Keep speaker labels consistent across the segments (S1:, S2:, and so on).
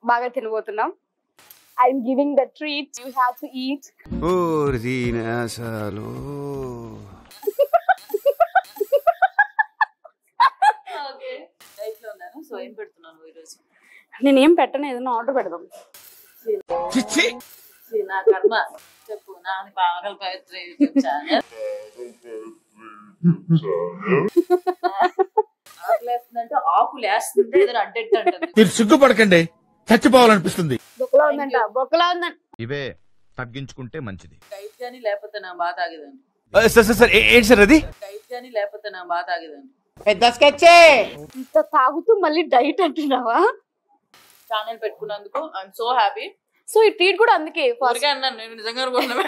S1: బాగా తినబోతున్నాం I'm giving the treat you have to eat
S2: ఓరి దీని అసలు
S3: డైట్ లో ఉన్నాను సో ఏం పెడుతున్నాను ఈరోజు
S1: నేను ఏం పెట్టను ఏదైనా ఆర్డర్ పెడదాం
S2: చిచ్చి
S3: ఛీ, నా కర్మ చెప్పు నా పాగల పవిత్ర యూట్యూబ్ ఛానల్ ఆకులు వేస్తుందంటే ఆకులు వేస్తుంటే ఏదో అడ్డెట్ అంటుంది
S4: మీరు సిగ్గుపడకండి చచ్చిపోవాలనిపిస్తుంది
S1: బొక్కలా ఉందంట బొక్కలా ఉందంట
S5: ఇవే తగ్గించుకుంటే మంచిది
S3: డైట్ గానీ లేకపోతే నా బాధ ఆగేదాన్ని
S2: సార్ సార్ సార్ ఏ- ఏంటి సార్ అది
S3: డైట్ గానీ లేకపోతే నా బాధ ఆగేదాన్ని
S1: ఇంత తాగుతూ మళ్ళీ డైట్ అంటున్నావా
S3: ఛానల్ పెట్టుకున్నందుకు ఐఎమ్ సో హ్యాపీ
S1: సో ఈ ట్రీట్ కూడా అందుకే ఫస్ట్
S3: ఊరికే అన్నాను నేను నిజంగా అనుకుంటున్నా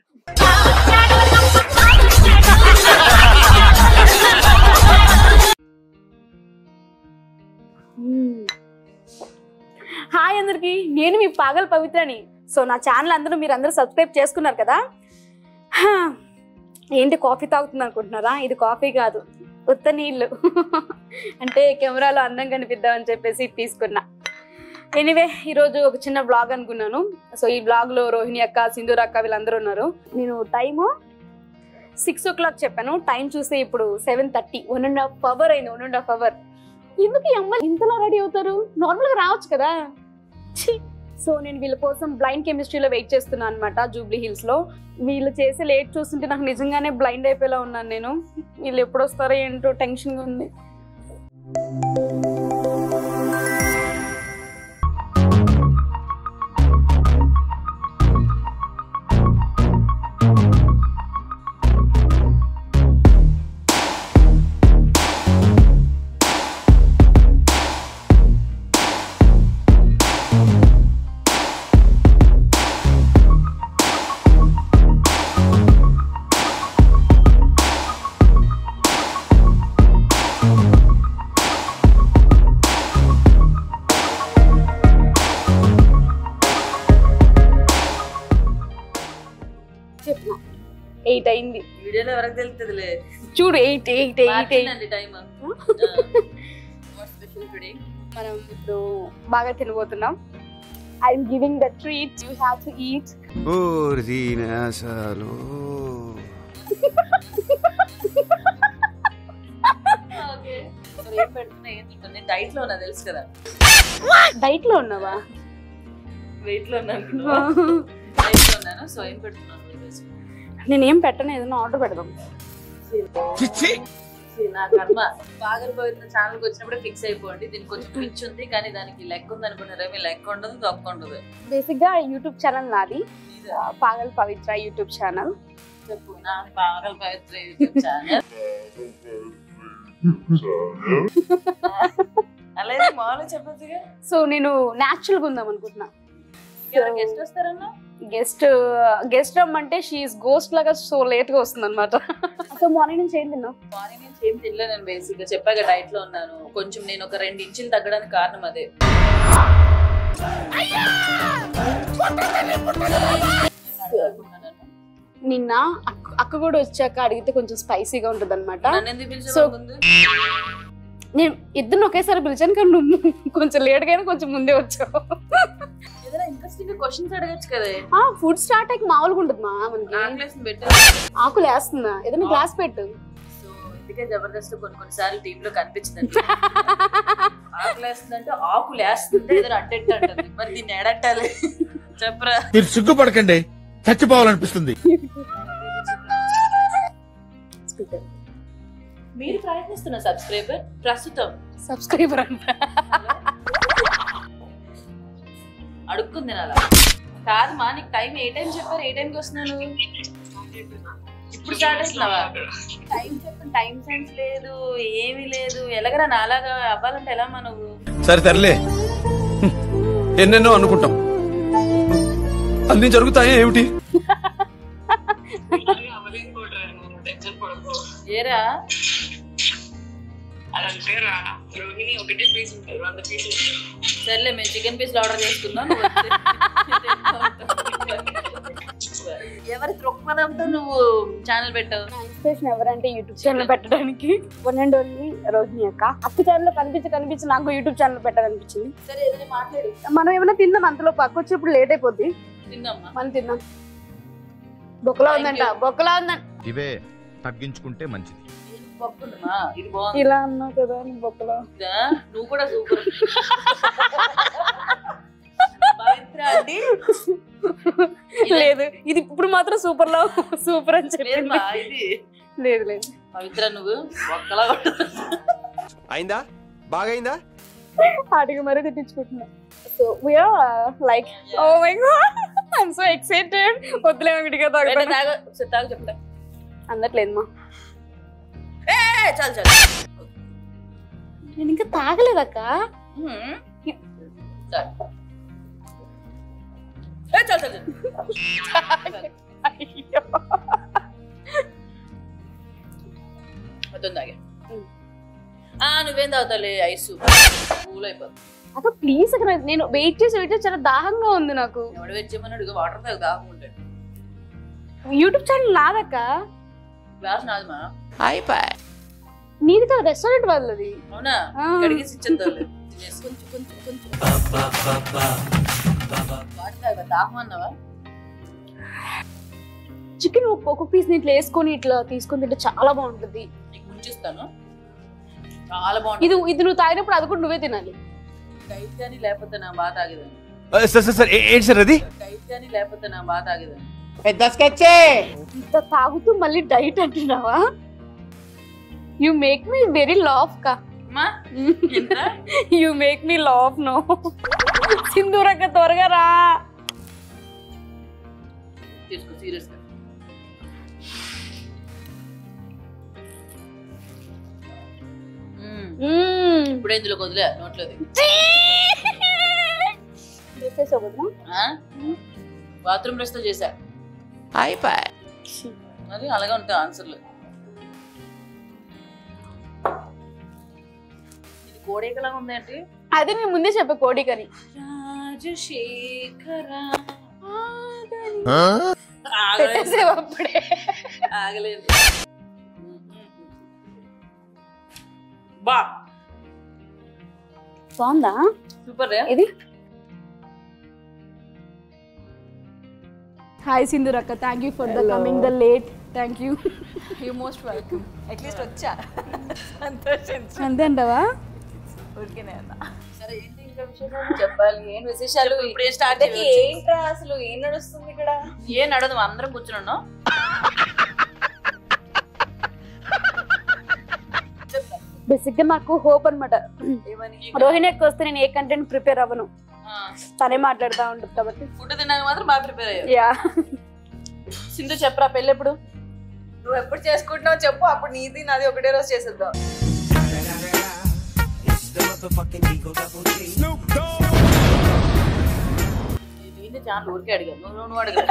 S1: హాయ్ అందరికి నేను మీ పాగల్ పవిత్రని సో నా ఛానల్ అందరూ మీరు అందరూ సబ్స్క్రైబ్ చేసుకున్నారు కదా హా, ఏంటి కాఫీ తాగుతుంది అనుకుంటున్నారా ఇది కాఫీ కాదు ఉత్త నీళ్ళు అంటే కెమెరాలో అందం కనిపిద్దామని చెప్పేసి తీసుకున్నా ఎనీవే ఈరోజు ఒక చిన్న బ్లాగ్ అనుకున్నాను సో ఈ బ్లాగ్లో రోహిణి అక్క సింధూర్ అక్క వీళ్ళందరూ ఉన్నారు నేను టైము సిక్స్ ఓ క్లాక్ చెప్పాను టైం చూస్తే ఇప్పుడు seven thirty one and half hour అయింది వన్ అండ్ హాఫ్ అవర్ ఎందుకు ఈ అమ్మాయి ఇంతలా రెడీ అవుతారు నార్మల్గా రావచ్చు కదా ఛీ! సో నేను వీళ్ళ కోసం బ్లైండ్ కెమిస్ట్రీలో వెయిట్ చేస్తున్నాను అనమాట జూబ్లీ హిల్స్ లో వీళ్ళు చేసే లేట్ చూస్తుంటే నాకు నిజంగానే బ్లైండ్ అయిపోయేలా ఉన్నాను నేను వీళ్ళు ఎప్పుడు వస్తారో ఏంటో టెన్షన్ గా ఉంది చెప్పిన ఎయిట్ అయింది
S3: వీడియోలో ఎవరికి తెలుస్తుందిలే
S1: చూడు ఎయిట్ ఎయిట్ ఎయిట్ ఎయిట్
S3: మార్చిందండి టైం స్పెషల్ టుడే
S1: మనం ఇప్పుడు బాగా తినబోతున్నాం I'm giving the treat you have to eat
S2: ఓరి దీని అసలు
S3: ఓకే ఏం పెడుతున్నా ఏం తింటున్నా నేను డైట్ లో ఉన్నా తెలుసు కదా
S1: డైట్ లో ఉన్నావా
S3: వెయిట్ లో ఉన్నాను డైట్ లో ఉన్నాను సో ఏం పెడుతున్నాను ఈరోజు
S1: నేను ఏం పెట్టను ఏదైనా ఆర్డర్ పెడదాం
S4: చిచ్చి
S3: ఛీ, నా కర్మ పాగల్ పవిత్ర ఛానల్ కి వచ్చినప్పుడే ఫిక్స్ అయిపోండి దీనికి కొంచెం పిచ్ ఉంది కానీ దానికి లెక్క ఉంది అనుకున్నారా మీ లెక్క ఉండదు తొక్క ఉండదు
S1: బేసిక్ గా యూట్యూబ్ ఛానల్ నాది ఆ, పాగల్ పవిత్ర యూట్యూబ్ ఛానల్
S3: చెప్పు నా పాగల్ పవిత్ర యూట్యూబ్ ఛానల్ అలాగే మామూలుగా చెప్పొచ్చుగా
S1: సో నేను న్యాచురల్ గా ఉందాం అనుకుంటున్నా
S3: ఎవరైనా గెస్ట్ వస్తారన్నా
S1: గెస్ట్ గెస్ట్ రమ్మంటే షీఈస్ గోస్ట్ లాగా సో లేట్ గా వస్తుంది అనమాట సో మార్నింగ్ నుంచి ఏం తిన్నావు
S3: మార్నింగ్ నుంచి ఏం తినలే నేను బేసిక్ గా చెప్పాక డైట్ లో ఉన్నాను కొంచెం నేను ఒక రెండు ఇంచులు తగ్గడానికి కారణం అదే
S1: నిన్న అక్క- అక్క కూడా వచ్చాక అడిగితే కొంచెం స్పైసీగా ఉంటుంది అనమాట
S3: నన్ను ఎందుకు పిలిచావు
S1: So-
S3: ముందు
S1: నేను ఇద్దరు ఒకేసారి పిలిచాను కానీ నువ్వు కొంచెం లేట్ గానే కొంచెం ముందే వచ్చావు
S3: ఏదైనా ఇంట్రెస్టింగ్ క్వశ్చన్స్ అడగచ్చు కదే
S1: ఆ ఫుడ్ స్టార్ట్ అయ్యి మామూలుగా ఉంటుంది మా మనకి
S3: ఆకలేసిన పెట్టు
S1: ఆకులు వేస్తుందా ఏదైనా గ్లాస్ పెట్టు
S3: సో ఇందుకే జబర్దస్త్ కొన్ని కొన్నిసార్లు టీమ్ లో కనిపించింది ఆకులు వేస్తుందంటే ఆకులు వేస్తుంటే ఏదో అడ్డెట్ అంటుంది మరి దీన్ని ఎడట్టాలి చెప్పరా
S4: మీరు సిగ్గుపడకండి చచ్చిపోవాలనిపిస్తుంది
S3: మీరు ప్రయత్నిస్తున్న సబ్స్క్రైబర్ ప్రస్తుతం
S1: సబ్స్క్రైబర్ అంట
S3: అడుక్కుంది అలా కాదు మా నీకు టైం ఏ టైం చెప్పారు ఏ టైంకి వస్తున్నాను ఇప్పుడు స్టార్ట్ అవుతున్నావా టైం చెప్పు టైం సెన్స్ లేదు ఏమీ లేదు ఎలాగరా నాలాగా అవ్వాలంటే ఎలా మా నువ్వు
S2: సరే తరలే ఎన్నెన్నో అనుకుంటాం అన్ని జరుగుతాయి ఏమిటి
S3: ఏరా సర్లే మేము చికెన్ పీస్లు ఆర్డర్ చేసుకుందాం నువ్వు వచ్చి- మనిషివా ఎవరి దృక్పథంతో నువ్వు ఛానల్ పెట్టావు
S1: నా ఇన్స్పిరేషన్ ఎవరంటే యూట్యూబ్ ఛానల్ పెట్టడానికి వన్ అండ్ ఓన్లీ రోహిణి అక్క అక్క ఛానల్ కనిపించి కనిపించి నాకు యూట్యూబ్ ఛానల్ పెట్టాలనిపించింది
S3: సరే ఏదైనా మాట్లాడు
S1: మనం ఏమైనా తిందాం అంతలో పక్క వచ్చేప్పుడు లేట్ అయిపోద్ది
S3: తిందమ్మా
S1: మనం తిందాం బొక్కలా
S3: Thank
S1: ఉందంట
S3: you.
S1: బొక్కలా ఉందంట
S5: ఇవే తగ్గించుకుంటే మంచిది
S3: పప్పుందమ్మా ఇది బాగుంది
S1: ఇలా అన్నావు కదా నీ బొక్కలా
S3: కదా? నువ్వు కూడా సూపర్ పవిత్ర అండి
S1: లేదు ఇది ఇప్పుడు మాత్రం సూపర్ లో సూపర్ అని చెప్పింది
S3: లేదమ్మా ఇది
S1: లేదు లేదు
S3: పవిత్ర నువ్వు ఒక్కలా కొట్టు
S2: అయిందా బాగైందా
S1: అడిగి మరీ తిట్టించుకుంటున్నా so we're like oh my god I'm so excited వద్దులే విడిగా
S3: వెంటనే
S1: తాగుతాను
S3: తాగు సరే, తాగు చెప్తా
S1: అందట్లేదు మా
S3: ఏ చాలు చాలు
S1: నేను ఇంకా తాగలేదక్క
S3: ఉహుం. చాలు ఏ చాలు చాలు చాలు.
S1: అయ్యో.
S3: మొత్తం తాగే ఆ నువ్వేం తాగుతావులే ఐస్ కూల్ అయిపోతుంది
S1: అక్క ప్లీజ్ అక్కడ నేను వెయిట్ చేసి వెయిట్ చేసి చాలా దాహంగా ఉంది నాకు
S3: ఎవడు వచ్చేమన్నాడు ఇక వాటర్ తాగు దాగుంటాడు
S1: యూట్యూబ్ ఛానల్ నాదక్క
S3: గ్లాస్ నాదమ్మా
S1: నీది కదా రెస్టారెంట్ వాళ్ళది
S3: అవునా
S1: ఆ.
S3: కడిగేసి ఇచ్చేద్దాంలే తినేసి. కొంచెం కొంచెం కొంచెం వాటర్ తాగు దాహం అన్నావా
S1: చికెన్ ఒక్కొక్క పీస్ ఇట్లా వేసుకొని ఇట్లా తీసుకొని తింటే చాలా బాగుంటుంది
S3: నీకు ముంచిస్తాను చాలా బాగుంటుంది
S1: ఇది ఇది నువ్వు తాగినప్పుడు అది కూడా నువ్వే తినాలి
S3: డైట్ కానీ లేకపోతే నా బాగా తాగేదాన్ని
S2: సార్ సార్ సార్ ఏ- ఏంటి సార్ అది
S3: డైట్ కానీ లేకపోతే నా బాగా తాగేదాన్ని
S1: ఇంత తాగుతూ మళ్ళీ డైట్ అంటున్నావా you make me very laugh కా
S3: అమ్మా ఎంత
S1: you make me laugh no సింధూరక్క త్వరగా రా
S3: తీసుకో సీరియస్ గా మ్మ్.
S1: మ్మ్.
S3: ఇప్పుడు ఇందులో వదిలే నోట్లోది
S1: చేసేసావు వదినా?
S3: బాత్రూమ్ బ్రష్ తో చేశా అది అలాగే ఉంటాయి ఆన్సర్లు ఇది కోడేకలా ఉందేంటి
S1: అదే నేను ముందే చెప్పా కోడికని
S3: రాజశేఖర
S1: పెట్టేసావు అప్పుడే
S3: ఆగలేదు బా
S1: బాగుందా
S3: సూపర్
S1: ఇది హాయ్ సింధూరక్క thank you for the coming the late thank you
S6: you most welcome at least వచ్చా సంతోషించు
S1: అంతే అంటావా
S6: ఊరికేనే అన్నా
S3: సరే ఏంటి ఇంకా విశేషాలు చెప్పాలి ఏం విశేషాలు ఇప్పుడే స్టార్ట్
S6: ఏంట్రా అసలు ఏం నడుస్తుంది ఇక్కడ
S3: ఏం నడదు అందరం కూర్చున్నాం
S1: బేసిక్ గా నాకు హోప్ అనమాట
S3: ఏమని
S1: రోహిణి ఎక్కువ వస్తే నేను ఏ కంటెంట్ ప్రిపేర్ అవ్వను తనే మాట్లాడుతూ ఉంటుంది కాబట్టి
S3: ఫుడ్ తినడానికి మాత్రం బాగా ప్రిపేర్ అయ్యారు
S1: యా
S3: సింధు చెప్పరా పెళ్ళి ఎప్పుడు
S6: నువ్వు ఎప్పుడు చేసుకుంటున్నావు చెప్పు అప్పుడు నీది నాది ఒకటే రోజు చేసేద్దాం
S3: దీన్ని చాలా ఊరికే అడిగాను నువ్వు నువ్వు అడిగా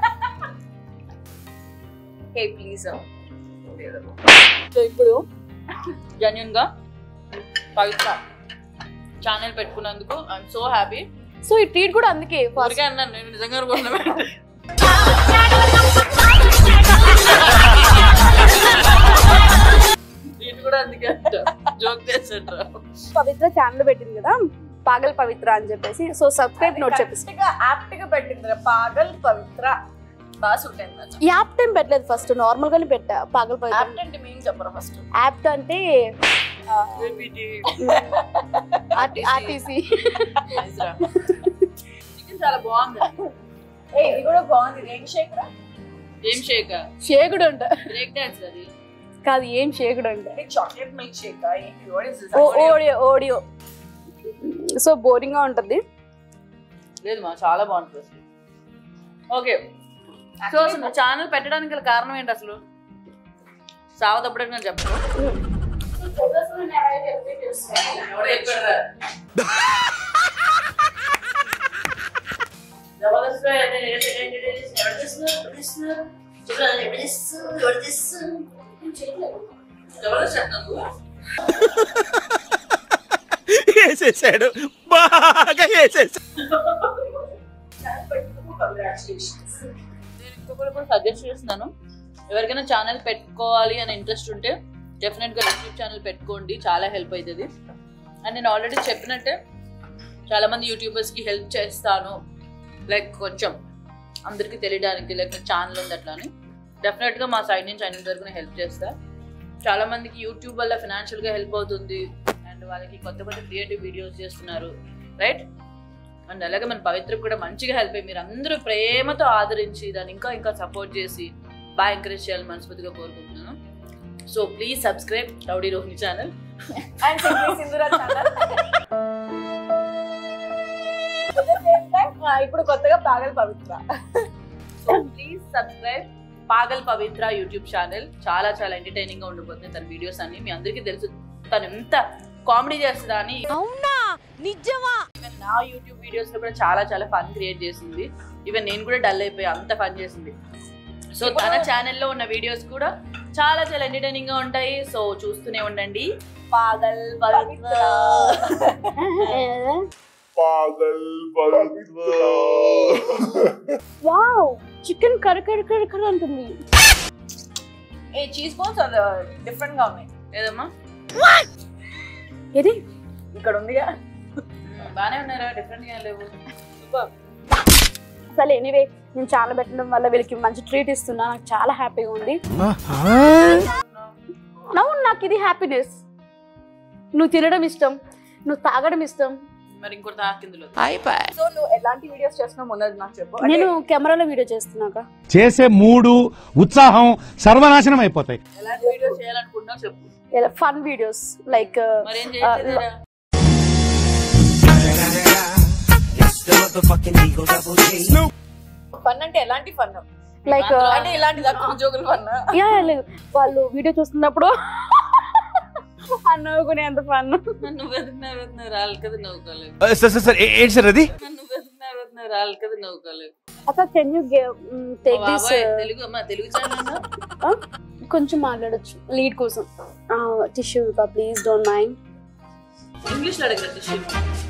S6: హే ప్లీజ్
S3: సో ఇప్పుడు జెన్యున్ గా పవిత్ర ఛానల్ పెట్టుకున్నందుకు ఐఎమ్ సో హ్యాపీ
S1: సో ఈ ట్రీట్ కూడా అందుకే ఫస్ట్
S3: ఊరికే అన్నాను నేను నిజంగా అనుకుంటున్నా దీన్ని కూడా అందుకే అంట జోక్ చేసాడు
S1: పవిత్ర ఛానల్ పెట్టింది కదా పాగల్ పవిత్ర అని చెప్పేసి సో సబ్స్క్రైబ్ నోట్ చెప్పేసి
S6: యాప్ట్ గా పెట్టింది పాగల్ పవిత్ర బాగా సూట్ అయింది నాకు.
S1: యాప్ టైం పెట్టలేదు ఫస్ట్ నార్మల్ గానే పెట్టా పాగల్ పవిత్ర
S3: యాప్ట్ అంటే మేము చెప్పరా ఫస్ట్
S1: యాప్ అంటే ఆర్టీసీ
S3: చికెన్ చాలా బాగుంది
S6: ఏ ఇది కూడా బాగుంది ఏం షేక్ రా
S3: ఏం షేక్
S1: షేకుడు అంట
S3: బ్రేక్ డాన్స్ అది
S1: కాదు ఏం షేకుడు అంట
S6: చాక్లెట్ మిల్క్ షేక్ ఏంటి what is this?
S1: Oh audio audio so boring గా ఉంటది
S3: లేదు మా చాలా బాగుంటుంది అసలు ఓకే సో అసలు ఛానల్ పెట్టడానికి గల కారణం ఏంటి అసలు సావదప్పుడే నేను చెప్పను ఎవడో చెప్పాడురా? జబర్దస్త్లో ఏదో- ఏదో- ఏదో- ఏదో చేసి ఎవరు చేస్తున్నారు? ఎవరు చేస్తున్నారు? చెప్పరా, ఎవరు చేస్తున్నారు? ఎవరు చేస్తున్నారు? నేను చేయట్లేదు. జబర్దస్త్ చేస్తున్నావు నువ్వు?
S2: వేసేసాడు బాగా వేసేసాడు
S3: Congratulations. ఇంకొకరు కూడా సజెస్ట్ చేస్తున్నాను ఎవరికైనా ఛానల్ పెట్టుకోవాలి అని ఇంట్రెస్ట్ ఉంటే డెఫినెట్గా యూట్యూబ్ ఛానల్ పెట్టుకోండి చాలా హెల్ప్ అవుతుంది అండ్ నేను ఆల్రెడీ చెప్పినట్టే చాలా మంది యూట్యూబర్స్కి హెల్ప్ చేస్తాను లైక్ కొంచెం అందరికీ తెలియడానికి లైక్ ఛానల్ ఉంది అట్లా అని డెఫినెట్గా మా సైడ్ నుంచి అయినంత వరకు నేను హెల్ప్ చేస్తా చాలా మందికి యూట్యూబ్ వల్ల ఫినాన్షియల్గా హెల్ప్ అవుతుంది అండ్ వాళ్ళకి కొత్త కొత్త క్రియేటివ్ వీడియోస్ చేస్తున్నారు రైట్ అండ్ అలాగే మన పవిత్రకు కూడా మంచిగా హెల్ప్ అయ్యి మీరు అందరూ ప్రేమతో ఆదరించి దాన్ని ఇంకా ఇంకా సపోర్ట్ చేసి బాగా ఎంకరేజ్ చేయాలని మనస్ఫూర్తిగా కోరుకుంటున్నాను so please subscribe rowdy Rohini channel
S6: and simply Sindhura channel ఇప్పుడు కొత్తగా Pagal Pavitra
S3: so please subscribe Pagal Pavitra YouTube channel చాలా చాలా ఎంటర్టైనింగ్ గా ఉండిపోతుంది తన వీడియోస్ అన్ని మీ అందరికీ తెలుసు తను ఎంత కామెడీ చేస్తుందా అని
S7: అవునా నిజమా
S3: ఈవెన్ నా యూట్యూబ్ వీడియోస్ లో కూడా చాలా చాలా ఫన్ క్రియేట్ చేసింది ఈవెన్ నేను కూడా డల్ అయిపోయి అంత ఫన్ చేసింది సో తన ఛానల్లో ఉన్న వీడియోస్ కూడా చాలా చాలా ఎంటర్టైనింగ్ గా ఉంటాయి సో చూస్తూనే ఉండండి పాగల్ పవిత్ర
S1: వావ్ చికెన్ కర కర కర కర అంటుంది
S6: ఏ చీజ్ బోన్స్ అది డిఫరెంట్ గా ఉన్నాయి
S3: ఏదమ్మా
S1: ఏది
S6: ఇక్కడ ఉందిగా
S3: మ్మ్, బానే ఉన్నారా డిఫరెంట్ గా లేవు సూపర్
S1: అసలు ఎనీవే నేను చాలా పెట్టడం వల్ల వీళ్ళకి మంచి ట్రీట్ ఇస్తున్నా నాకు చాలా హ్యాపీగా ఉంది అవును నాకు ఇది హ్యాపీనెస్ నువ్వు తినడం ఇష్టం నువ్వు తాగడం ఇష్టం
S3: మరి ఇంకోటి తాకిందులో
S6: సో నువ్వు ఎలాంటి వీడియోస్ చేస్తున్నావు ఉన్నది నాకు చెప్పు
S1: నేను కెమెరాలో వీడియో చేస్తున్నాక
S8: చేసే మూడు ఉత్సాహం సర్వనాశనం అయిపోతాయి
S3: ఎలాంటి వీడియో చేయాలనుకుంటున్నావు చెప్పు
S1: ఫన్ వీడియోస్ లైక్
S3: మరేం చేయట్లేదురా
S6: ఫన్ అంటే ఎలాంటి ఫన్
S1: లైక్
S6: అంటే ఇలాంటి దక్కు ఉద్యోగులు ఫన్
S1: యా లేదు వాళ్ళు వీడియో చూస్తున్నప్పుడు అన్నవుకునే అంత ఫన్
S3: నువ్వు వెతున్నా వెతున్నా రాళ్ళు కదా నవ్వుకోలేవు
S2: సార్ సార్ సార్ ఏ- ఏంటి సార్ అది
S3: నువ్వు వెతున్నా వెతున్నా రాళ్ళు కదా నవ్వుకోలేవు
S1: అసలు కెన్ యూ టేక్
S3: మా
S1: దిస్
S3: బాబాయ్ తెలుగు అమ్మా తెలుగు ఛానల్
S1: కొంచెం మాట్లాడొచ్చు లీడ్ కోసం tissue please don't mind
S3: English లో అడగరా టిష్యూ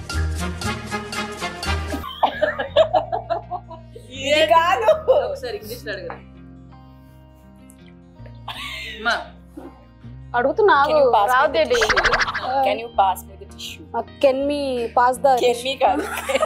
S6: కాదు
S3: ఒకసారి ఇంగ్లీష్ లో అడగరా అమ్మా
S1: అడుగుతున్నావు రావద్దేంటి
S6: can you pass me the tissue
S1: can me pass the
S6: can me కాదు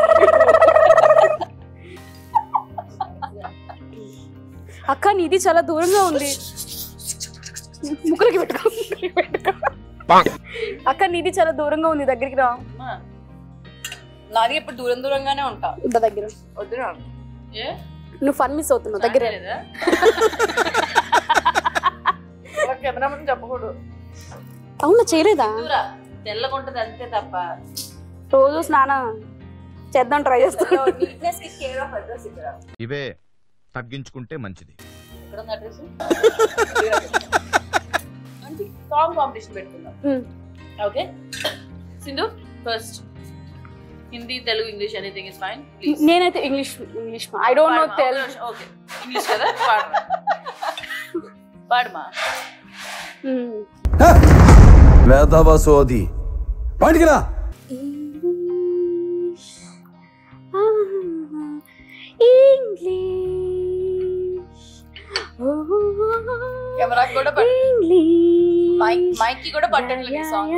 S1: అక్క నీది చాలా దూరంగా ఉంది ముక్కులకి పెట్టుకో ముక్కులకి పెట్టుకో. అక్క నీది చాలా దూరంగా ఉంది దగ్గరికి రా
S3: అమ్మా
S6: నాది ఇప్పుడు దూరం దూరంగానే ఉంటా
S1: ఇంత దగ్గర
S6: వద్దురా
S3: ఏ
S1: నువ్వు ఫన్ మిస్ అవుతున్నావు దగ్గర
S3: లేదా
S6: కెమెరా ముందు చెప్పకూడదు
S1: అవునా చేయలేదా
S3: దూరా తెల్లగుంటది అంతే తప్ప
S1: రోజు స్నానం చేద్దాం ట్రై చేస్తాను
S6: నీట్నెస్ కి కేర్ ఆఫ్ అడ్రస్ ఇక్కడ
S5: ఇవే తగ్గించుకుంటే మంచిది
S3: ఎక్కడ ఉంది అడ్రస్ మంచి సాంగ్ కాంపిటీషన్ పెట్టుకుందాం
S1: Hmm.
S3: Okay Sindhu first Hindi Telugu English anything is fine please
S1: నేనైతే English English I don't know Telugu
S3: okay English కదా పాడమా పాడమా
S9: వేదవ సోది బయటికి రా
S1: ఇంగ్లీష్
S6: కెమెరా కూడా పట్టు. మైక్ మైక్ కి కూడా పట్టట్లేదు ఈ సాంగ్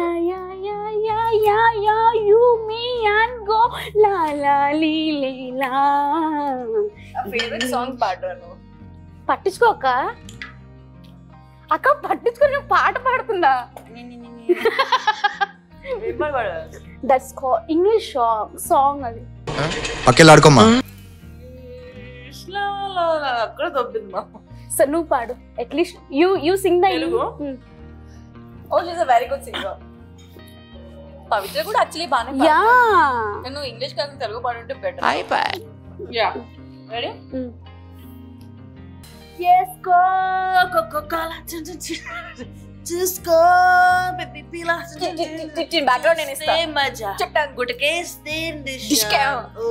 S6: ఫేవరెట్ సాంగ్ పాడరా నువ్వు
S1: పట్టించుకో అక్క అక్క పట్టించుకొని నువ్వు పాట పాడుతుందా
S3: ఏం పాడు
S1: దట్స్ ఇంగ్లీష్ సాంగ్ అది
S9: పక్కెళ్ళాడుకోమ్మా
S3: అక్కడ దొబ్బింది మా
S1: సో నువ్వు పాడు at least you you sing the
S3: Telugu?
S6: Oh she's a very good singer Pavitra కూడా యాక్చువల్లీ బాగానే
S1: యా
S6: పాడుతుంది. నేను ఇంగ్లీష్ కాకుండా తెలుగు పాడుంటే బెటర్
S3: యా రెడీ
S1: Mm.
S3: చేసుకో కోలా చూసుకో బేబీ పిలా
S6: బ్యాక్గ్రౌండ్ నేను ఇస్తా
S3: మజా
S6: చెప్తాను
S3: గుటకేస్తే
S6: డిష్కా.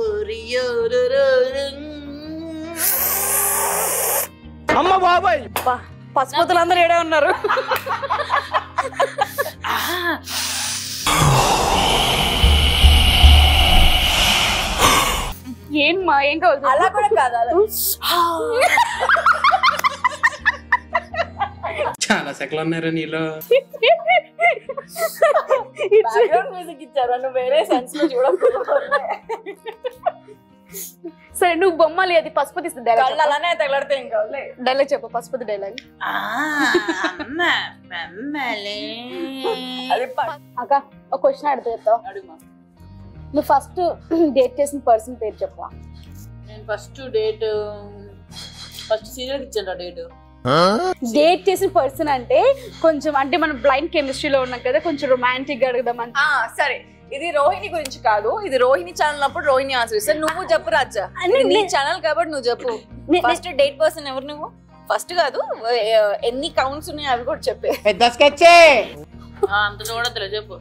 S2: అమ్మ బాబాయ్
S1: పసుపతులు అందరూ ఏడే ఉన్నారు ఏం మా ఏం కావాలి
S6: అలా కూడా కాదు అలా
S10: చాలా సెకలు ఉన్నారా నీలో
S6: బ్యాక్గ్రౌండ్ మ్యూజిక్ ఇచ్చారు నువ్వు వేరే సెన్స్ లో చూడకూడదు
S1: సరే నువ్వు బొమ్మలు అది పశుపతి
S6: కళ్ళు
S1: డైలాగ్
S6: అలానే తగలడితే ఇంకా వదిలే.
S1: డైలాగ్ చెప్పు పశుపతి డైలాగ్
S3: అమ్మ బొమ్మలే.
S6: అది ప-
S1: అక్క ఒక క్వశ్చన్ అడుగుతా చెప్తావా
S3: అడుగుమా
S1: నువ్వు ఫస్ట్ డేట్ చేసిన పర్సన్ పేరు చెప్పవా
S3: నేను ఫస్ట్ డేట్ ఫస్ట్ సీరియల్ ఇచ్చాను డేట్
S1: డేట్ చేసిన పర్సన్ అంటే కొంచెం అంటే మనం బ్లైండ్ కెమిస్ట్రీలో ఉన్నాం కదా కొంచెం రొమాంటిక్ గా అడుగుదాం అని
S6: ఆ సరే ఇది రోహిణి గురించి కాదు ఇది రోహిణి ఛానల్ అప్పుడు రోహిణి ఆన్సర్ ఇస్తా నువ్వు చెప్పు రాజా
S1: అన్ని
S6: ఇది నీ
S1: నే-
S6: ఛానల్ కాబట్టి నువ్వు చెప్పు
S1: నే-
S6: ఫస్ట్ డేట్ పర్సన్ ఎవరు నువ్వు ఫస్ట్ కాదు ఆ, ఎన్ని కౌంట్స్ ఉన్నాయి అవి కూడా చెప్పే
S10: పెద్ద స్కెచ్చే
S3: అంత చూడద్దులే చెప్పు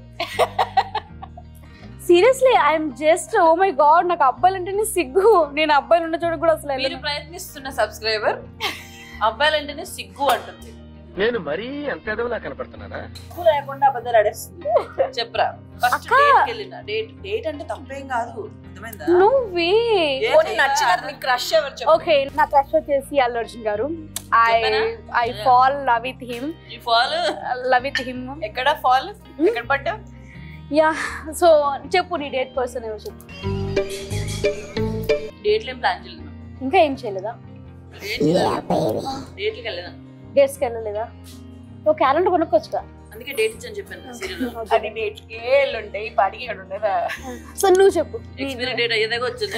S1: seriously I'm just oh my god నాకు అబ్బాయిలు అంటేనే సిగ్గు నేను అబ్బాయిలు ఉన్న చోట కూడా అసలు
S3: మీరు
S1: వెళ్ళను.
S3: ప్రయత్నిస్తున్న సబ్స్క్రైబర్ అబ్బాయిలంటేనే సిగ్గు అంటుంది
S2: నేను మరీ అంత ఎదవలా కనపడుతున్నానా
S3: సిగ్గు లేకుండా అబద్ధాలు అడేస్తుంది చెప్పరా ఫస్ట్
S1: అక్క.
S3: డేట్ వెళ్ళిన డేట్ డేట్ అంటే తప్పేం కాదు అర్థమైందా
S1: నువ్వే
S3: ఏ
S6: పోనీ
S3: చేయరా?
S6: నచ్చిన నీ క్రష్ ఎవరు చెప్పు
S1: ఓకే నా క్రష్ వచ్చేసి అల్లు అర్జున్ గారు ఐ
S3: చెప్పనా?
S1: I fall love with him
S3: ఈ ఫాల్
S1: లవ్ విత్ హిమ్
S6: ఎక్కడ ఫాల్ ఎక్కడ పడ్డా
S1: యా సో చెప్పు నీ డేట్ పర్సన్ ఏమో చెప్పు
S3: డేట్లు ఏం ప్లాన్ చేయలేదు
S1: ఇంకా ఏం చేయలేదా
S3: డేట్లకి వెళ్ళదా
S1: డేట్స్కి వెళ్ళలేదా ఓ క్యాలెండర్ కొనుక్కోవచ్చుగా
S3: అందుకే డేట్ ఇచ్చని చెప్పాను సీరియల్
S6: అది డేట్కి ఉంటాయి ఈ పాటికి ఇక్కడ ఉండేదా
S1: సో నువ్వు చెప్పు
S3: ఎక్స్పైరీ డేట్ అయ్యేదాకా వచ్చింది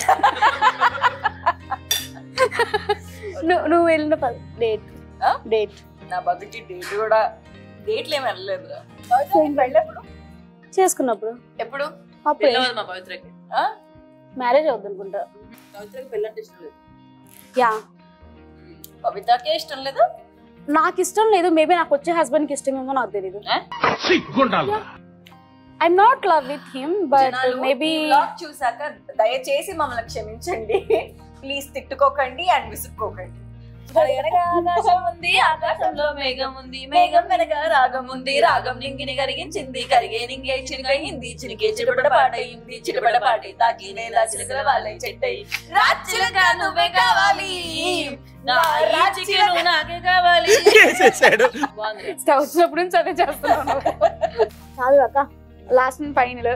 S1: నువ్వు నువ్వు వెళ్ళిన డేట్
S6: ఆ?
S1: డేట్
S6: నా బతుకి డేట్ కూడా డేట్లు ఏమి వెళ్ళలేదు వెళ్ళప్పుడు
S1: చేసుకున్నప్పుడు
S6: ఎప్పుడు
S1: అప్పుడు
S3: పెళ్ళవదు మా పవిత్రకి
S1: మ్యారేజ్ అవుద్ది అనుకుంటా
S3: పవిత్రకి పెళ్ళంటే ఇష్టం లేదు
S1: యా
S6: పవిత్రకే ఇష్టం లేదు
S1: నాకు ఇష్టం లేదు మేబీ నాకు వచ్చే హస్బెండ్ కి ఇష్టమేమో నాకు తెలియదు
S8: సిగ్గుండాలి
S1: I'm not love with him but
S6: జనాలు
S1: మేబీ
S6: ఈ vlog చూసాక దయచేసి మమ్మల్ని క్షమించండి ప్లీజ్ తిట్టుకోకండి అండ్ విసుక్కోకండి
S3: వెనక ఆకాశం ఉంది ఆకాశంలో మేఘం ఉంది మేఘం వెనక రాగం ఉంది రాగం నింగిని కరిగించింది కరిగే నింగే చినికయింది చినికే చిటపట పాటయింది చిటపట పాటి తాకి నేల చిలకల వాళ్ళై చెట్టయి రాచిలక నువ్వే కావాలి నా రాచికను నాకే కావాలి
S2: చేసేసాడు
S3: బాగుంది
S1: స్టవ్ వచ్చినప్పుడు నుంచి అదే చేస్తున్నాను చాలు అక్క లాస్ట్ ఫైనల్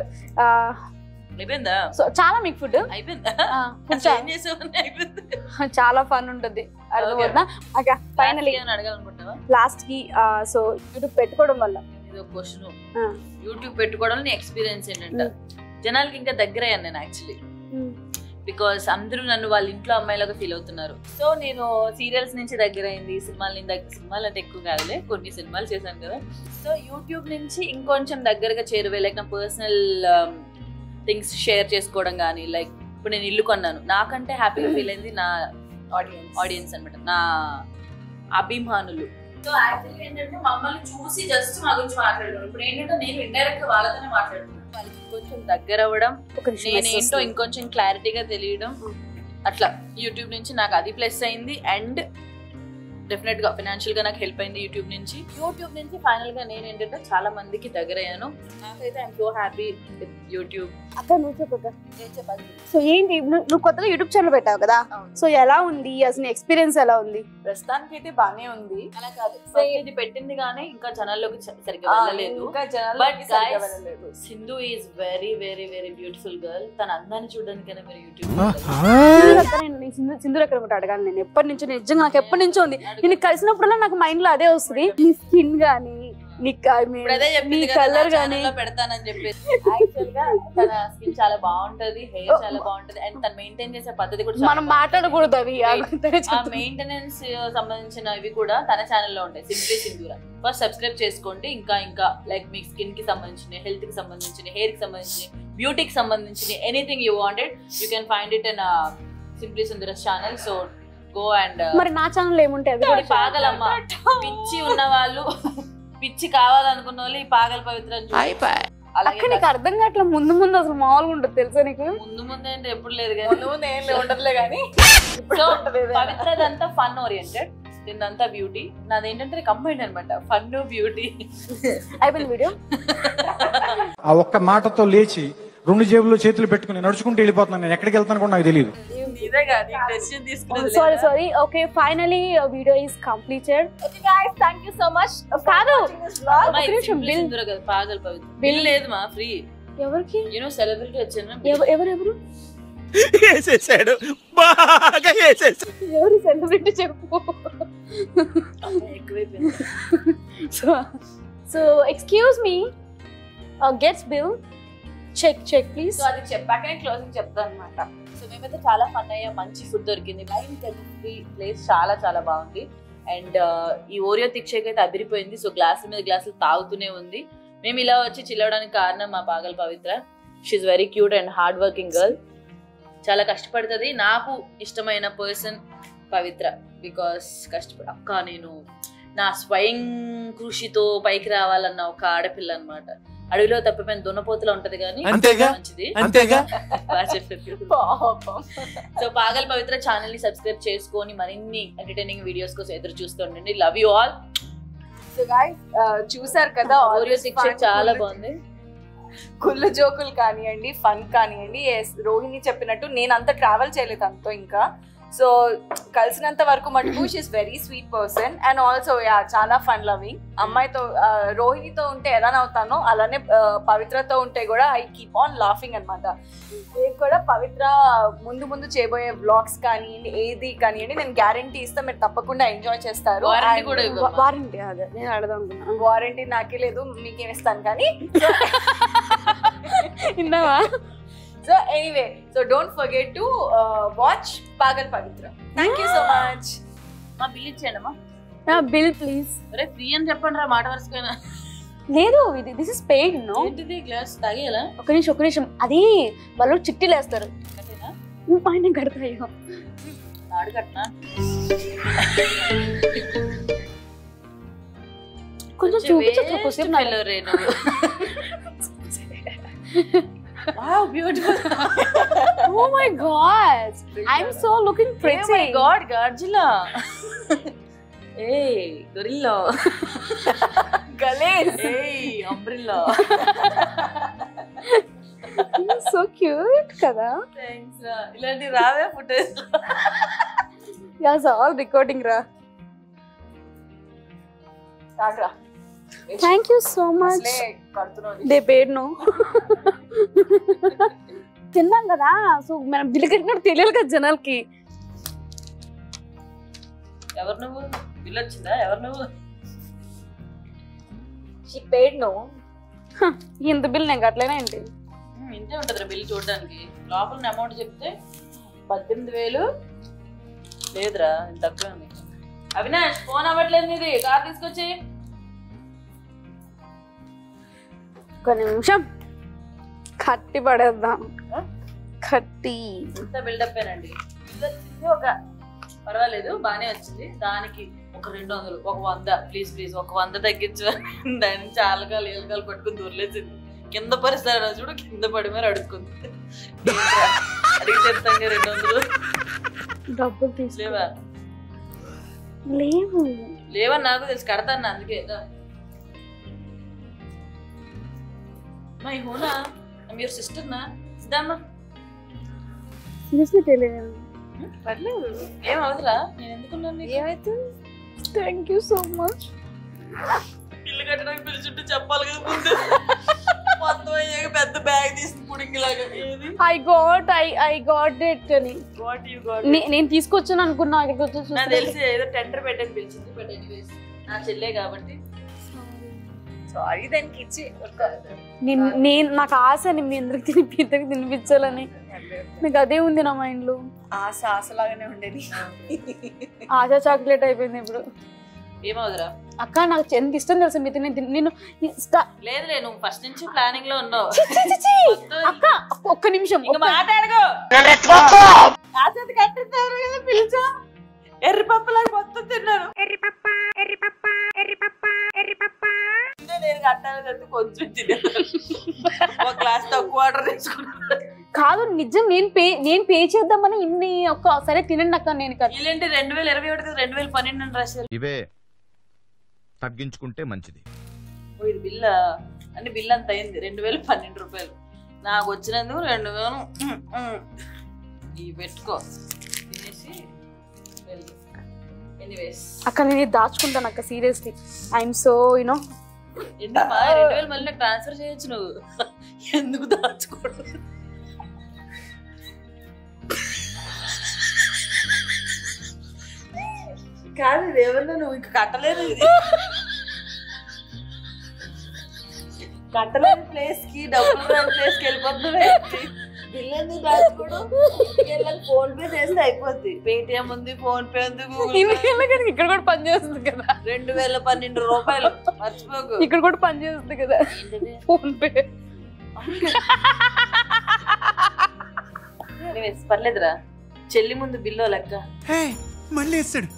S3: అయిపోయిందా
S1: సో చాలా మీకు ఫుడ్
S3: అయిపోయిందా
S1: ఫుడ్
S3: ఏం చేసావు అయిపోయింది
S1: చాలా ఫన్ ఉంటుంది అర్థమవుతుందా అక్క ఫైనలీ
S3: ఏమైనా అడగాలనుకుంటున్నావా
S1: లాస్ట్ కి సో యూట్యూబ్ పెట్టుకోవడం వల్ల
S3: ఇది ఒక క్వశ్చన్
S1: ఆ.
S3: యూట్యూబ్ పెట్టుకోవడం నీ ఎక్స్పీరియన్స్ ఏంటంట జనాలకి ఇంకా దగ్గర అయ్యాను నేను యాక్చువల్లీ బికాస్ అందరూ నన్ను వాళ్ళ ఇంట్లో అమ్మాయిలాగా ఫీల్ అవుతున్నారు సో నేను సీరియల్స్ నుంచి దగ్గర అయింది సినిమాల నుంచి దగ్గర సినిమాలు అంటే ఎక్కువ కాదులే కొన్ని సినిమాలు చేశాను కదా సో యూట్యూబ్ నుంచి ఇంకొంచెం దగ్గరగా చేరువే లైక్ నా పర్సనల్ థింగ్స్ షేర్ చేసుకోవడం కానీ లైక్ ఇప్పుడు నేను ఇల్లు కొన్నాను నాకంటే హ్యాపీగా ఫీల్ అయింది నా
S6: ఆడియన్స్
S3: ఆడియన్స్ అన్నమాట నా అభిమానులు సో యాక్చువల్లీ ఏంటంటే మమ్మల్ని చూసి జస్ట్ మా గురించి మాట్లాడడం ఇప్పుడు ఏంటంటే నేను ఇండైరెక్ట్ గా వాళ్ళతోనే మాట్లాడుతున్నాను వాళ్ళకి కొంచెం దగ్గర అవ్వడం
S1: ఒక నిమిషం
S3: నేనేంటో
S1: వస్తుంది.
S3: ఇంకొంచెం క్లారిటీగా తెలియడం అట్లా యూట్యూబ్ నుంచి నాకు అది ప్లస్ అయింది అండ్ డెఫినెట్ గా ఫైనాన్షియల్ గా నాకు హెల్ప్ అయింది యూట్యూబ్ నుంచి యూట్యూబ్ నుంచి ఫైనల్ గా నేను ఏంటంటే చాలా మందికి దగ్గర అయ్యాను నాకైతే I'm so happy with YouTube
S1: అక్క నువ్వు చెప్పు అక్క. సో ఏంటి నువ్వు నువ్వు కొత్తగా యూట్యూబ్ ఛానల్ పెట్టావు కదా
S6: అవును.
S1: సో ఎలా ఉంది అసలు ఎక్స్పీరియన్స్ ఎలా ఉంది
S6: ప్రస్తుతానికి అయితే బానే ఉంది
S3: అలా కాదు ఇది పెట్టింది కానీ ఇంకా జనాల్లోకి స- సరిగ్గా
S6: ఆ,
S3: వెళ్ళలేదు
S6: ఇంకా జనాలు
S3: But guys,
S6: వెళ్ళలేదు
S3: Sindhu is very very very beautiful girl తన అందాన్ని చూడడానికైనా మీరు యూట్యూబ్
S1: సింధూర్ అక్క నేను నేను సింధు సింధూర్ అక్కడ ఒకటి అడగాలి నేను ఎప్పటి నుంచో నిజంగా నాకు ఎప్పటి నుంచో ఉంది నేను కలిసినప్పుడల్లా నాకు మైండ్ లో అదే వస్తుంది నీ స్కిన్ గానీ నీ I mean,
S3: ఇప్పుడు అదే
S1: నీ
S3: చెప్పింది కదా
S1: కలర్
S3: నా
S1: గానీ
S3: channel లో పెడతానని చెప్పేసి యాక్చువల్ గా తన స్కిన్ చాలా బాగుంటది హెయిర్ చాలా బాగుంటది అండ్ తను మెయింటైన్ చేసే పద్ధతి కూడా చాలా
S1: మనం మాట్లాడకూడదు అవి
S3: బాగుంటది. ఆ మెయింటెనెన్స్ సంబంధించిన ఇవి కూడా తన ఛానల్లో ఉంటాయి సింప్లీ సింధూర ఫస్ట్ సబ్స్క్రైబ్ చేసుకోండి ఇంకా ఇంకా లైక్ మీ స్కిన్ కి సంబంధించిన హెల్త్ కి సంబంధించిన హెయిర్ కి సంబంధించిన బ్యూటీకి సంబంధించిన anything you wanted you can find it in simply Sindhura channel so go and
S1: మరి నా ఛానల్ ఏముంటాయి అవి కూడా
S3: పాగలమ్మ పిచ్చి ఉన్న వాళ్ళు పిచ్చి కావాలనుకున్న వాళ్ళు ఈ పాగల పవిత్ర
S1: అక్క నీకు అర్థం కావట్లే ముందు ముందు అసలు మామూలుగా ఉంటుంది తెలుసా నీకు
S3: ముందు ముందు అంటే ఎప్పుడు లేదు
S6: ముందు
S3: కానీ
S6: ముందు ఏం లే- ఉండదులే కానీ
S3: సో పవిత్రదంతా ఫన్ ఓరియంటెడ్ దీనిదంతా బ్యూటీ నాది ఏంటంటే కంబైండ్ అనమాట ఫన్ బ్యూటీ
S1: అయిపోయింది వీడియో
S8: ఆ ఒక్క మాటతో లేచి రెండు జేబుల్లో చేతులు పెట్టుకుని నడుచుకుంటూ వెళ్ళిపోతున్నాను నేను ఎక్కడికి వెళ్తాను కూడా నాకు తెలియదు
S1: ఈ
S3: ఇదేగా నీకు డెసిషన్ తీసుకున్నది
S1: సారీ
S3: లేదా?
S1: Sorry okay finally video is completed
S6: okay guys thank you so much
S1: కాదు.
S3: అమ్మా,
S1: ఒక
S3: ఇది
S1: నిమిషం,
S3: సింపుల్
S1: bill.
S3: సింధూర కదా పాగల్ పవిత్ర
S1: Bill.
S3: బిల్ లేదు మా ఫ్రీ
S1: ఎవరికి
S3: యూనో సెలబ్రిటీ వచ్చాను
S1: ఎవ- ఎవరెవరు
S2: వేసేసాడు బాగా వేసేసాడు
S1: ఎవరు సెలబ్రిటీ చెప్పు
S3: ఎక్కువైపోయింది
S1: so so excuse me gets bill check check please
S3: so అది చెప్పాకనే క్లోజింగ్ చెప్తాను అనమాట సో మేమైతే చాలా ఫన్ అయ్యాం మంచి ఫుడ్ దొరికింది నైన్ టెన్ ప్లేస్ చాలా చాలా బాగుంది అండ్ ఈ ఓరియో థిక్ షేక్ అయితే అదిరిపోయింది సో గ్లాసుల మీద గ్లాసులు తాగుతూనే ఉంది మేము ఇలా వచ్చి చిల్లవడానికి కారణం మా Pagal Pavitra she's very cute and hard working girl చాలా కష్టపడుతుంది నాకు ఇష్టమైన పర్సన్ పవిత్ర బికాస్ కష్టపడి అక్క నేను నా స్వయం కృషితో పైకి రావాలన్న ఒక ఆడపిల్ల అన్నమాట అడవిలో తప్పిపోయిన దున్నపోతులా ఉంటది కానీ
S9: అంతేగా?
S3: మంచిది
S9: అంతేగా?
S3: బాగా చెప్పారు
S6: పాపం
S3: సో పాగల్ పవిత్ర ఛానల్ ని సబ్స్క్రైబ్ చేసుకొని మరిన్ని ఎంటర్టైనింగ్ వీడియోస్ కోసం ఎదురు చూస్తూ ఉండండి love you all
S6: so guys చూసారు కదా
S3: ఓరియో శిక్ష చాలా బాగుంది
S6: కుళ్ళు జోకులు కానివ్వండి ఫన్ కానివ్వండి yes, రోహిణి చెప్పినట్టు నేను అంత ట్రావెల్ చేయలేదు అంతో ఇంకా సో కలిసినంత వరకు మటుకు she's very sweet person and also yeah చాలా ఫన్ లవింగ్ అమ్మాయితో ఆ, రోహిణితో ఉంటే ఎలా నవ్వుతానో అలానే ఆ, పవిత్రతో ఉంటే కూడా ఐ కీప్ ఆన్ లాఫింగ్ అనమాట నేను కూడా పవిత్ర ముందు ముందు చేయబోయే బ్లాగ్స్ కానివ్వండి ఏది కానివ్వండి నేను గ్యారంటీ ఇస్తే మీరు తప్పకుండా ఎంజాయ్ చేస్తారు
S3: Warranty కూడా ఇవ్వమ్మా.
S1: వారంటీ అదే నేను అడదాం అనుకున్నా
S6: వారంటీ నాకే లేదు మీకేం ఇస్తాను కానీ
S1: విన్నావా
S6: so anyway so don't forget to watch Pagal Pavitra thank you so much
S3: మా బిల్ ఇచ్చేయండి అమ్మా
S1: బిల్ ప్లీజ్
S3: అరే ఫ్రీ అని చెప్పండి రా మాట వరుసకైనా
S1: లేదు ఇది దిస్ ఇస్ పెయిడ్ నో
S3: ఏంటిది గ్లాస్ తాగేయాలా
S1: ఒక నిమిషం ఒక నిమిషం అది వాళ్ళు చిట్టీలు వేస్తారు
S3: కట్టేనా
S1: పైన కడతాయో
S3: తాడు కట్టనా
S1: కొంచెం చూపించచ్చు కొద్దిసేపు నాకు.
S3: పిల్లో రే నువ్వు wow beautiful
S1: Oh my god! I'm so looking
S3: Oh
S1: pretty.
S3: my god, Godzilla. hey, gorilla.
S6: గలేజ్
S3: hey, umbrella.
S1: You're so cute కదా
S3: Thanks రా. ఇలాంటి రావే ఫుటేజ్
S1: యాస్ ఆల్ రికార్డింగ్ రా
S6: తాగరా
S1: థ్యాంక్ యూ సో మచ్
S6: అసలే కడుతున్నావు
S1: దే పేడ్ నో తిన్నాం కదా సో మనం బిల్లు కట్టినట్టు తెలియాలి కదా జనాలకి
S3: ఎవరు నువ్వు బిల్ వచ్చిందా ఎవరు నువ్వు
S6: షీ పేడ్ నో
S1: ఇంత బిల్ నేను కట్టలేనా ఏంటి
S3: Hmm, ఇంతే ఉంటది బిల్ చూడడానికి లోపల అమౌంట్ చెప్తే పద్దెనిమిది వేలు లేదురా ఇంత తక్కువే ఉంది అవినాష్ ఫోన్ అవ్వట్లేదు నీది కార్ తీసుకొచ్చి
S1: ఒక నిమిషం కట్టి పడేద్దాం
S3: Huh?
S1: కట్టి
S3: ఇంత బిల్డప్ ఏనండి బిల్ వచ్చింది ఒక పర్వాలేదు బానే వచ్చింది దానికి ఒక రెండు వందలు ఒక వంద ప్లీజ్ ప్లీజ్ ఒక వంద తగ్గించు దాని నుంచి ఆలకాలు ఏలకాలు పట్టుకుని దూరలేసింది కింద పరిసర చూడు కింద పడి మరి అడుక్కుంది ఏంట్రా? అడిగితే ఇస్తాంగా రెండు వందలు
S1: డబ్బులు తీసుకో
S3: లేవా
S1: లేవు
S3: లేవని నాకు తెలుసు కడతాను అందుకే దా. మా ఈ హోనా మీరు సిస్టర్నా సిద్ధామ్మా
S1: సీరియస్లీ తెలియదు
S3: పర్లేదు ఏం అవదురా నేను ఎందుకున్నాను నీకు?
S6: ఏమైతే
S1: థ్యాంక్ యూ సో మచ్
S3: ఇల్లు కట్టడానికి పిలిచుంటే చెప్పాలి కదా ముందు మొత్తం అయ్యాక పెద్ద బ్యాగ్ తీసి పుడింగిలాగా ఏది
S1: I got I I got it అని
S3: వాట్ యు గాట్
S1: నే- నేను తీసుకొచ్చాను అనుకున్నా ఇక్కడికి వచ్చి
S3: నాకు
S1: చూస్తే-
S3: తెలిసి ఏదో టెండర్ పెట్టని పిలిచింది బట్ ఎనీవేస్ నా చెల్లే కాబట్టి
S6: సారీ దానికి ఇచ్చి ఒక
S1: నేను నేను నాకు ఆశ అని మీ అందరికి తినిపి ఇద్దరికి తినిపించాలని నాకు అదే ఉంది నా మైండ్ లో
S6: ఆశ ఆశలాగానే ఉండేది
S1: ఆశ చాక్లెట్ అయిపోయింది ఇప్పుడు
S3: ఏమవుదురా
S1: అక్క నాకు ఎంత ఇష్టం తెలుసా మీతో నేను తిన్- నేను ఈ స్టా-
S3: లేదులే నువ్వు ఫస్ట్ నుంచి ప్లానింగ్ లో ఉన్నావు
S1: ఛీ, ఛీ, ఛీ, ఛీ.
S3: మొత్తం
S1: అక్క ఒక్క నిమిషం
S3: ఇంకా
S1: ఒక్క-
S3: మాట్లాడుకో కాసేపు కట్టిస్తారు కదా పిలిచా ఎర్రి పప్పులాగా మొత్తం తిన్నాను ఎర్రి పప్ప ఎర్రి పప్ప ఎర్రి పప్ప ఎర్రి పప్ప నేను కట్టాలి కొంచెం తిన్నాను ఒక గ్లాస్ తక్కువ వాటర్ తీసుకున్నాను
S1: కాదు నిజం నేను పే నేను పే చేద్దామని ఇన్ని ఒక్క సరే తినండి అక్క నేను కదా
S3: వీళ్ళేంటి రెండు వేల ఇరవై ఒకటి రెండు వేల పన్నెండు అని రాశారు
S5: ఇవే తగ్గించుకుంటే మంచిది
S3: ఓ, ఇది బిల్ల అంటే బిల్ అంత అయింది రెండు వేల పన్నెండు రూపాయలు నాకు వచ్చినందుకు రెండు వేలు ఉమ్, ఉమ్. ఇవి పెట్టుకో తినేసి వెళ్ళు ఎనీవేస్
S1: అక్క నేను ఇది దాచుకుంటాను అక్క సీరియస్లీ ఐఎమ్ సో యూనో
S3: ఎందుకమ్మా రెండు వేలు మళ్ళీ నాకు ట్రాన్స్ఫర్ చేయొచ్చు నువ్వు ఎందుకు దాచుకోవడం కాదు ఇది ఎవరిలో నువ్వు ఇంకా కట్టలేదు ఇది కట్టలేని ప్లేస్ కి డబ్బులు రాని ప్లేస్ కి వెళ్ళిపోతున్నావు బిల్ ఎందుకు దాచుకోవడం ఫోన్ పే చేస్తే అయిపోద్ది పేటిఎం ఉంది ఫోన్ పే ఉంది గూగుల్ పే
S1: ఇక్కడ కూడా పని చేస్తుంది కదా
S3: రెండు వేల పన్నెండు రూపాయలు మర్చిపోకు
S1: ఇక్కడ కూడా పని చేస్తుంది కదా
S3: ఏంటిది?
S1: ఫోన్ పే
S3: Anyways, పర్లేదురా చెల్లి ముందు బిల్లో లెక్క
S2: మళ్ళీ వేస్తాడు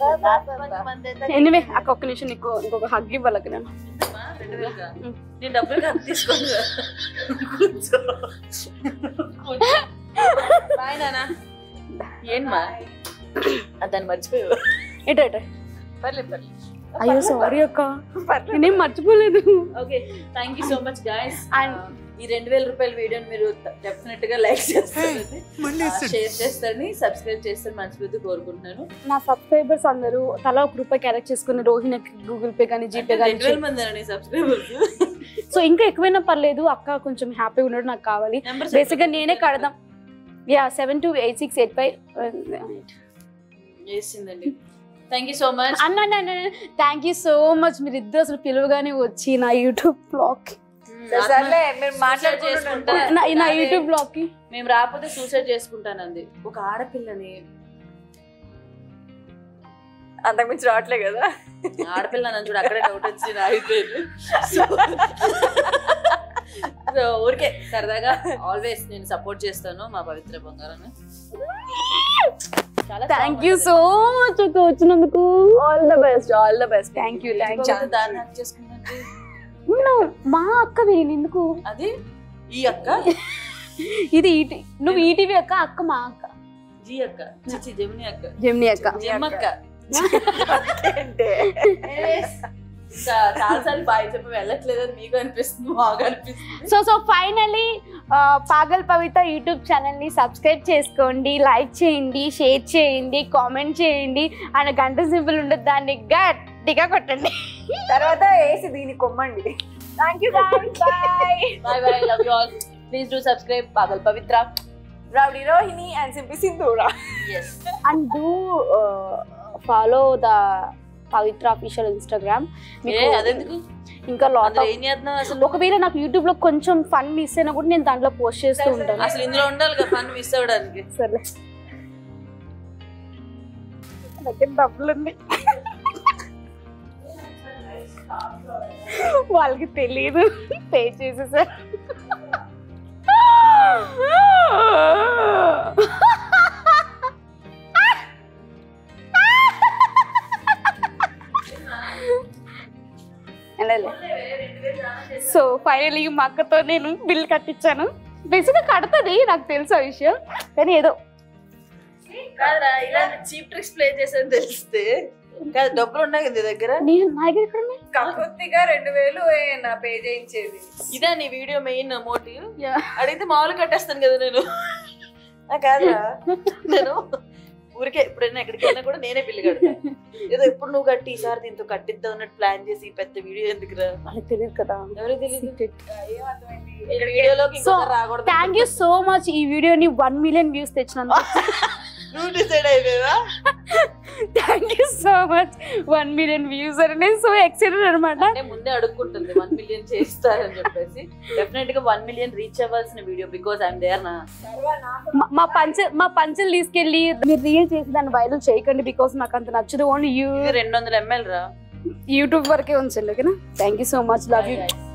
S1: ఎనివే అక్క ఒక్క నిమిషం నీకు ఇంకొక హగ్ ఇవ్వాలి అక్క నేను
S3: ఎంతమ్మా? రెండు వేలుగా? నేను డబ్బులు కాదు తీసుకోను కూర్చో. కూర్చో. బాయ్ నాన్న ఏంమా దాన్ని మర్చిపోయావు
S1: ఎటు ఎటు
S3: పర్లేదు పర్లేదు
S1: అయ్యో సారీ అక్క నేనేం మర్చిపోలేదు
S3: okay thank you so much guys
S1: And-
S3: ఈ రెండు వేల రూపాయల వీడియోని మీరు డెఫినెట్ గా లైక్ చేస్తారని
S2: మళ్ళీ వేస్తాడు
S3: షేర్ చేస్తారని సబ్స్క్రైబ్ చేస్తారని మనస్ఫూర్తి కోరుకుంటున్నాను
S1: నా సబ్స్క్రైబర్స్ అందరూ తలా ఒక రూపాయి క్యారెక్ట్ చేసుకుని రోహిణికి గూగుల్ పే కానీ జీపే కానీ
S3: రెండు వేల మంది అండి సబ్స్క్రైబర్స్
S1: సో ఇంకా ఎక్కువైనా పర్లేదు అక్క కొంచెం హ్యాపీగా ఉండడం నాకు కావాలి
S3: నెంబర్
S1: బేసిక్గా నేనే కడదాం yeah seven two eight six eight five
S3: చేసిందండి థ్యాంక్ యూ సో మచ్
S1: అన్న అన్న థ్యాంక్ యూ సో మచ్ మీరు ఇద్దరు అసలు పిలువగానే వచ్చి నా యూట్యూబ్ బ్లాగ్
S6: సర్లే మీరు
S3: మాట్లాడు
S6: మాట్లాడుకుంటూ
S3: చేసుకుంటా
S1: నా నా యూట్యూబ్ బ్లాగ్ కి
S3: మేము రాకపోతే సూసైడ్ చేసుకుంటానంది ఒక ఆడపిల్లని
S6: అంతకుమించి రావట్లే కదా
S3: ఆడపిల్ల నన్ను చూడు అక్కడే డౌట్ వచ్చి ఆగిపోయింది సో సో ఊరికే సరదాగా ఆల్వేస్ నేను సపోర్ట్ చేస్తాను మా పవిత్ర బంగారాన్ని చాలా
S1: థ్యాంక్ యూ సో మచ్ అక్క వచ్చినందుకు
S6: all the best all the best
S1: thank you thank
S3: చాలా దాన్ని హక్ చేసుకుందండి
S1: యూ మా అక్క వీరి ఎందుకు
S3: అది ఈ అక్క
S1: ఇది ఈటి నువ్వు ఈటీవీ అక్క అక్క మా అక్క
S3: జీ అక్క చిచి జమిని అక్క
S1: జెమిని అక్క
S3: జమ్ అక్క
S6: అంటే
S3: ఇంకా చాలాసార్లు బాయ్ చెప్పి వెళ్ళట్లేదు అని మీకు అనిపిస్తుంది బాగా అనిపిస్తుంది
S1: so so finally Pagal Pavitra YouTube ఛానల్ని సబ్స్క్రైబ్ చేసుకోండి లైక్ చేయండి షేర్ చేయండి కామెంట్ చేయండి అండ్ గంట సింపుల్ ఉండదు దాన్ని గట్టిగా కొట్టండి
S6: తర్వాత వేసి దీన్ని కొమ్మండి thank you bye
S3: bye bye love you all please do subscribe Pagal Pavitra
S6: rowdy Rohini and simply Sindhura
S3: yes
S1: and do follow the Pavitra official Instagram
S3: ఏ అదెందుకు
S1: ఇంకా లాట్
S3: అందులో ఏం చేస్తున్నావు అసలు
S1: ఒకవేళ నాకు యూట్యూబ్ లో కొంచెం ఫన్ మిస్ అయినా కూడా నేను దాంట్లో పోస్ట్ చేస్తూ ఉంటాను
S3: అసలు ఇందులో ఉండాలి కదా పని మిస్ అవ్వడానికి
S1: సరే దగ్గర డబ్బులు ఉన్నాయి వాళ్ళకి తెలియదు పే చేసేసారు సో ఫైనలీ మా అక్కతో నేను బిల్ కట్టించాను బేసిక్గా కడుతుంది నాకు తెలుసు ఆ విషయం కానీ ఏదో
S3: కాదురా ఇలాంటి చీప్ ట్రిక్స్ ప్లే చేసేది తెలిస్తే కాదు డబ్బులు ఉన్నాయి కదా నీ దగ్గర
S1: నేను నా దగ్గర ఎక్కడ ఉన్నాయి?
S6: కకృతిగా రెండు వేలు నా పే చేయించేది
S3: ఇదే నీ వీడియో మెయిన్ మోటివ్
S1: Yeah.
S3: అడిగితే మామూలు కట్టేస్తాను కదా నేను ఆ కాదురా నేను ఊరికే ఎప్పుడైనా ఎక్కడికి వెళ్ళినా కూడా నేనే బిల్లు కడతాను ఏదో ఇప్పుడు నువ్వు కట్టి ఈసారి దీంతో కట్టిద్దాం అన్నట్టు ప్లాన్ చేసి ఈ పెద్ద వీడియో ఎందుకురా
S1: వాళ్ళకి తెలియదు కదా
S3: ఎవరికి తెలియదు
S6: ఏమర్థమైంది
S3: ఇక్కడ వీడియోలోకి
S1: సో
S3: ఇంకొకరు రాకూడదు
S1: థ్యాంక్ యూ సో మచ్ ఈ వీడియోని వన్ మిలియన్ వ్యూస్ తెచ్చినందుకు
S3: నువ్వు డిసైడ్ అయిపోయావా
S1: thank you so much one million views అని నేను సో ఎక్సైటెడ్ అనమాట
S3: అంటే ముందే అడుక్కుంటుంది వన్ మిలియన్ చేస్తారని చెప్పేసి డెఫినెట్ గా వన్ మిలియన్ రీచ్ అవ్వాల్సిన వీడియో బికాస్ ఐఎమ్ దేర్ నా
S1: మా పంచ మా పంచలు తీసుకెళ్ళి మీరు రీల్ చేసి దాన్ని వైరల్ చేయకండి బికాస్ నాకు అంత నచ్చదు ఓన్లీ యూ
S3: ఇది రెండు వందల ఎంఎల్ రా
S1: యూట్యూబ్ వరకే ఉంచండి ఓకేనా thank you so much love you
S3: Bye, guys.